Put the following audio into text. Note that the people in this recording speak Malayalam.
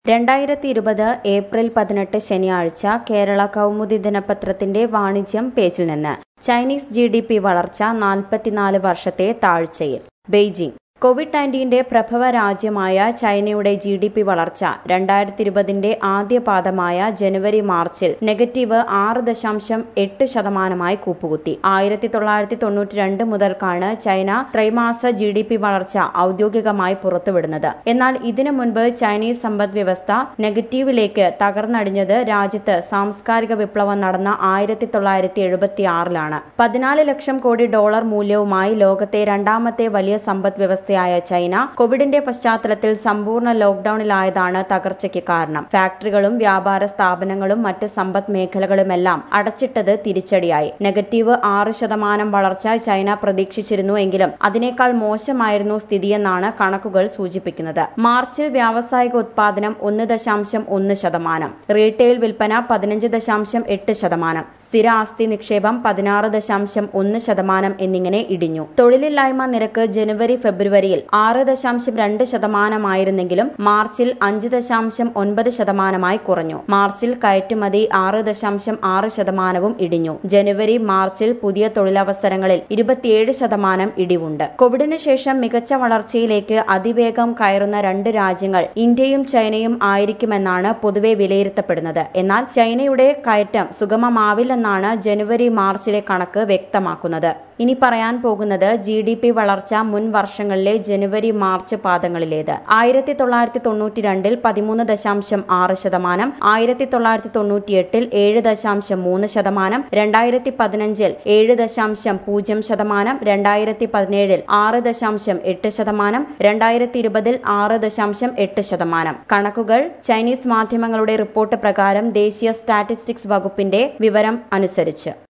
രണ്ടായിരത്തി ഇരുപത് ഏപ്രിൽ പതിനെട്ട് ശനിയാഴ്ച കേരള കൗമുദി ദിനപത്രത്തിന്റെ വാണിജ്യം പേജിൽ നിന്ന് ചൈനീസ് ജി ഡി പി വളർച്ച നാൽപ്പത്തിനാല് വർഷത്തെ താഴ്ചയിൽ ബെയ്ജിംഗ് കോവിഡ് നയൻറ്റീന്റെ പ്രഭവ രാജ്യമായ ചൈനയുടെ ജി ഡി പി വളർച്ച രണ്ടായിരത്തി ഇരുപതിന്റെ ആദ്യ പാദമായ ജനുവരി മാർച്ചിൽ നെഗറ്റീവ് ആറ് ദശാംശം എട്ട് ശതമാനമായി കൂപ്പുകുത്തി ആയിരത്തി തൊള്ളായിരത്തി തൊണ്ണൂറ്റി രണ്ട് മുതൽക്കാണ് ചൈന ത്രൈമാസ ജി ഡി പി വളർച്ച ഔദ്യോഗികമായി പുറത്തുവിടുന്നത് എന്നാൽ ഇതിനു മുൻപ് ചൈനീസ് സമ്പദ് വ്യവസ്ഥ നെഗറ്റീവിലേക്ക് തകർന്നടിഞ്ഞത് രാജ്യത്ത് സാംസ്കാരിക വിപ്ലവം നടന്ന ആയിരത്തി തൊള്ളായിരത്തി എഴുപത്തി ആറിലാണ് പതിനാല് ലക്ഷം കോടി ഡോളർ മൂല്യവുമായി ലോകത്തെ രണ്ടാമത്തെ വലിയ സമ്പദ് വ്യവസ്ഥയായ ചൈന കോവിഡിന്റെ പശ്ചാത്തലത്തിൽ സമ്പൂർണ്ണ ലോക്ഡൌണിലായതാണ് തകർച്ചയ്ക്ക് കാരണം ഫാക്ടറികളും വ്യാപാര സ്ഥാപനങ്ങളും മറ്റ് സമ്പദ് മേഖലകളുമെല്ലാം അടച്ചിട്ടത് തിരിച്ചടിയായി നെഗറ്റീവ് ആറ് ശതമാനം വളർച്ച ചൈന പ്രതീക്ഷിച്ചിരുന്നു എങ്കിലും അതിനേക്കാൾ മോശമായിരുന്നു സ്ഥിതിയെന്നാണ് കണക്കുകൾ സൂചിപ്പിക്കുന്നത് മാർച്ചിൽ വ്യാവസായിക ഉത്പാദനം ഒന്ന് ദശാംശം ഒന്ന് ശതമാനം റീറ്റെയിൽ വിൽപ്പന പതിനഞ്ച് ദശാംശം എട്ട് ശതമാനം സ്ഥിര ആസ്തി നിക്ഷേപം പതിനാറ് ദശാംശം ഒന്ന് ശതമാനം എന്നിങ്ങനെ ഇടിഞ്ഞു തൊഴിലില്ലായ്മ നിരക്ക് ജനുവരി ഫെബ്രുവരിയിൽ ആറ് ദശാംശം രണ്ട് ശതമാനമായിരുന്നെങ്കിലും മാർച്ചിൽ അഞ്ച് ദശാംശം ഒൻപത് ശതമാനമായി കുറഞ്ഞു മാർച്ചിൽ കയറ്റുമതി ആറ് ദശാംശം ആറ് ശതമാനവും ഇടിഞ്ഞു ജനുവരി മാർച്ചിൽ പുതിയ തൊഴിലവസരങ്ങളിൽ ഇരുപത്തിയേഴ് ശതമാനം ഇടിവുണ്ട് കോവിഡിന് ശേഷം മികച്ച വളർച്ചയിലേക്ക് അതിവേഗം കയറുന്ന രണ്ട് രാജ്യങ്ങൾ ഇന്ത്യയും ചൈനയും ആയിരിക്കുമെന്നാണ് പൊതുവെ വിലയിരുത്തപ്പെടുന്നത് എന്നാൽ ചൈനയുടെ കയറ്റം സുഗമമാവില്ലെന്നാണ് ജനുവരി മാർച്ചിലെ കണക്ക് വ്യക്തമാക്കുന്നത് ഇനി പറയാൻ പോകുന്നത് ജി ഡി പി വളർച്ച മുൻ വർഷങ്ങളിലെ ജനുവരി മാർച്ച് പാദങ്ങളിലേത് ആയിരത്തി തൊള്ളായിരത്തി തൊണ്ണൂറ്റി രണ്ടിൽ പതിമൂന്ന് ദശാംശം ആറ് ശതമാനം ആയിരത്തി തൊള്ളായിരത്തി തൊണ്ണൂറ്റിയെട്ടിൽ ഏഴ് ദശാംശം മൂന്ന് ശതമാനം രണ്ടായിരത്തി പതിനഞ്ചിൽ ഏഴ് ദശാംശം പൂജ്യം ശതമാനം രണ്ടായിരത്തി പതിനേഴിൽ ആറ് ദശാംശം എട്ട് ശതമാനം രണ്ടായിരത്തി ഇരുപതിൽ ആറ് ദശാംശം എട്ട് ശതമാനം കണക്കുകൾ ചൈനീസ് മാധ്യമങ്ങളുടെ റിപ്പോർട്ട് പ്രകാരം ദേശീയ സ്റ്റാറ്റിസ്റ്റിക്സ് വകുപ്പിന്റെ വിവരം അനുസരിച്ച്